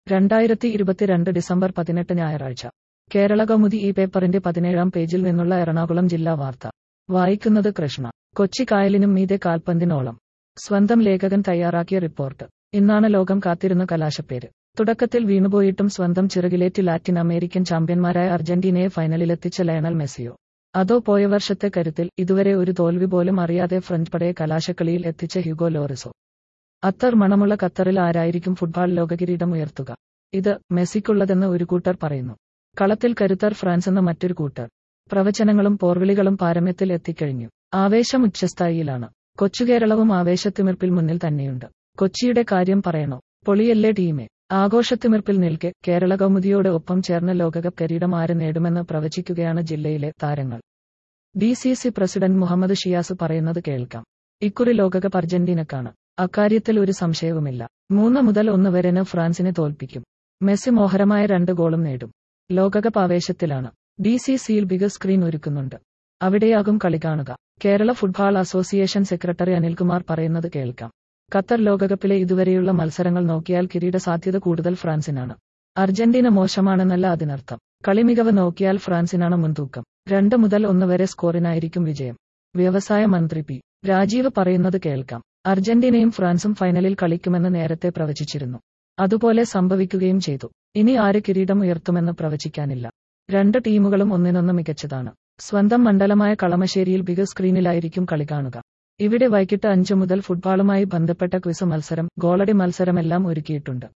രണ്ടായിരത്തി ഇരുപത്തിരണ്ട് ഡിസംബർ പതിനെട്ട് ഞായറാഴ്ച കേരള കൗമുദി ഈ പേപ്പറിന്റെ പതിനേഴാം പേജിൽ നിന്നുള്ള എറണാകുളം ജില്ലാ വാർത്ത വായിക്കുന്നത് കൃഷ്ണ കൊച്ചി കായലിനും മീതെ കാൽപന്തിനോളം സ്വന്തം ലേഖകൻ തയ്യാറാക്കിയ റിപ്പോർട്ട് ഇന്നാണ് ലോകം കാത്തിരുന്ന കലാശപ്പേര് തുടക്കത്തിൽ വീണുപോയിട്ടും സ്വന്തം ചിറകിലേറ്റ് ലാറ്റിൻ അമേരിക്കൻ ചാമ്പ്യന്മാരായ അർജന്റീനയെ ഫൈനലിലെത്തിച്ച ലയണൽ മെസ്സിയോ അതോ പോയ വർഷത്തെ കരുത്തിൽ ഇതുവരെ ഒരു തോൽവി പോലും അറിയാതെ ഫ്രഞ്ച് പടയെ കലാശക്കളിയിൽ എത്തിച്ച ഹ്യൂഗോ ലോറിസോ അത്തർ മണമുള്ള ഖത്തറിൽ ആരായിരിക്കും ഫുട്ബോൾ ലോകകിരീടം ഉയർത്തുക ഇത് മെസ്സിക്കുള്ളതെന്ന് ഒരു കൂട്ടർ പറയുന്നു കളത്തിൽ കരുത്തർ ഫ്രാൻസ് എന്ന മറ്റൊരു കൂട്ടർ പ്രവചനങ്ങളും പോർവിളികളും പാരമ്യത്തിൽ എത്തിക്കഴിഞ്ഞു ആവേശം ഉച്ചസ്ഥായിയിലാണ് കൊച്ചുകേരളവും ആവേശത്തിമിർപ്പിൽ മുന്നിൽ തന്നെയുണ്ട് കൊച്ചിയുടെ കാര്യം പറയണോ പൊളിയല്ലേ ടീമെ ആഘോഷത്തിമിർപ്പിൽ നിൽക്കെ കേരള കൗമുദിയോട് ഒപ്പം ചേർന്ന ലോകകപ്പ് കിരീടം ആര് നേടുമെന്ന് പ്രവചിക്കുകയാണ് ജില്ലയിലെ താരങ്ങൾ D C C president Muhammad Shiyas പറയുന്നത് കേൾക്കാം ഇക്കുറി ലോകകപ്പ് അർജന്റീനക്കാണ് അക്കാര്യത്തിൽ ഒരു സംശയവുമില്ല മൂന്ന് മുതൽ ഒന്ന് വരെന് ഫ്രാൻസിനെ തോൽപ്പിക്കും മെസ്സി മോഹരമായ രണ്ട് ഗോളും നേടും ലോകകപ്പ് ആവേശത്തിലാണ് ഡി സി സിയിൽ ബിഗ് സ്ക്രീൻ ഒരുക്കുന്നുണ്ട് അവിടെയാകും കളി കാണുക Kerala football association secretary Anilkumar പറയുന്നത് കേൾക്കാം ഖത്തർ ലോകകപ്പിലെ ഇതുവരെയുള്ള മത്സരങ്ങൾ നോക്കിയാൽ കിരീട സാധ്യത കൂടുതൽ ഫ്രാൻസിനാണ് അർജന്റീന മോശമാണെന്നല്ല അതിനർത്ഥം കളി മികവ് നോക്കിയാൽ ഫ്രാൻസിനാണ് മുൻതൂക്കം രണ്ട് മുതൽ ഒന്ന് വരെ സ്കോറിനായിരിക്കും വിജയം വ്യവസായ മന്ത്രി പി രാജീവ് പറയുന്നത് കേൾക്കാം അർജന്റീനയും ഫ്രാൻസും ഫൈനലിൽ കളിക്കുമെന്ന് നേരത്തെ പ്രവചിച്ചിരുന്നു അതുപോലെ സംഭവിക്കുകയും ചെയ്തു ഇനി ആര് കിരീടം ഉയർത്തുമെന്ന് പ്രവചിക്കാനില്ല രണ്ട് ടീമുകളും ഒന്നിനൊന്ന് മികച്ചതാണ് സ്വന്തം മണ്ഡലമായ കളമശ്ശേരിയിൽ ബിഗ് സ്ക്രീനിലായിരിക്കും കളി കാണുക ഇവിടെ വൈകിട്ട് അഞ്ചു മുതൽ ഫുട്ബോളുമായി ബന്ധപ്പെട്ട ക്വിസ് മത്സരം ഗോളടി മത്സരമെല്ലാം ഒരുക്കിയിട്ടുണ്ട്